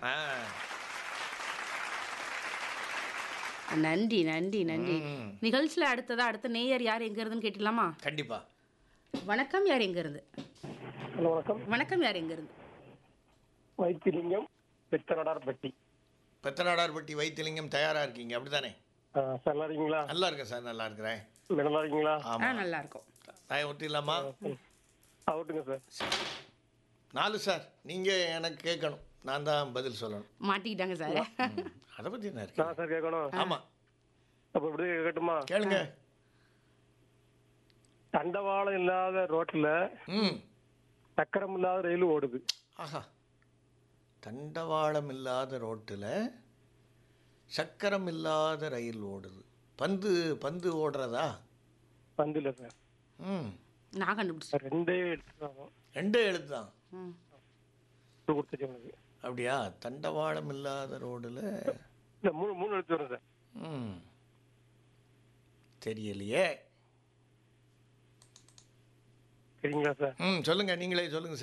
ஆ நன்றி நன்றி நன்றி ம். நிகழ்ச்சியில் அடுத்ததா அடுத்த நேயர் யார் எங்க இருந்துன்னு கேட்டலாமா கண்டிப்பா வணக்கம் யார் எங்க இருந்து ஹலோ வணக்கம் வணக்கம் யார் எங்க இருந்து வைத்திலிங்கம் பெத்தனடார்பட்டி பெத்தநாடார்பட்டி வைத்திலிங்கம் தயாரா இருக்கீங்க அப்படிதானே ஆ, சார் நல்லா இருக்கீங்களா நல்லா இருக்கேன் சார் நல்லா இருக்கிறேன் நல்லா இருக்கீங்களா ஆ ஆமா நல்லா இருக்கும் நான் ஒட்டிடலாமா அவுட்டுங்க சார் நாலு சார் நீங்க எனக்கு கேட்கணும் நான் தான் பதில் சொல்லணும் மாட்டிக்கிட்டாங்க சார் ம். அதை பத்தி என்ன இருக்கு நான் சார் கேட்கணும் ஆமா அப்போ இப்படி கேட்கட்டுமா கேளுங்க தண்டவாளம் இல்லாத ரோட்ல ம் சக்கரம் இல்லாத ரயில் ஓடுது ஆஹா தண்டவாளம் இல்லாத ரோட்டில் சக்கரம் இல்லாத ரயில் ஓடுது பந்து பந்து ஓடுறதா பந்தில சார் ம் நான் கண்டுபிடிச்சேன் சார் ரெண்டே எடுத்துருவாங்க ரெண்டே எழுத்து தான் ம். கொடுத்துச்சு உனக்கு அப்படியா தண்டவாளம் இல்லாத ரோடில் இல்லை மூணு மூணு எடுத்து வரும் சார் ம் தெரியலையே சரிங்களா சார் ம் சொல்லுங்கள் நீங்களே சொல்லுங்கள்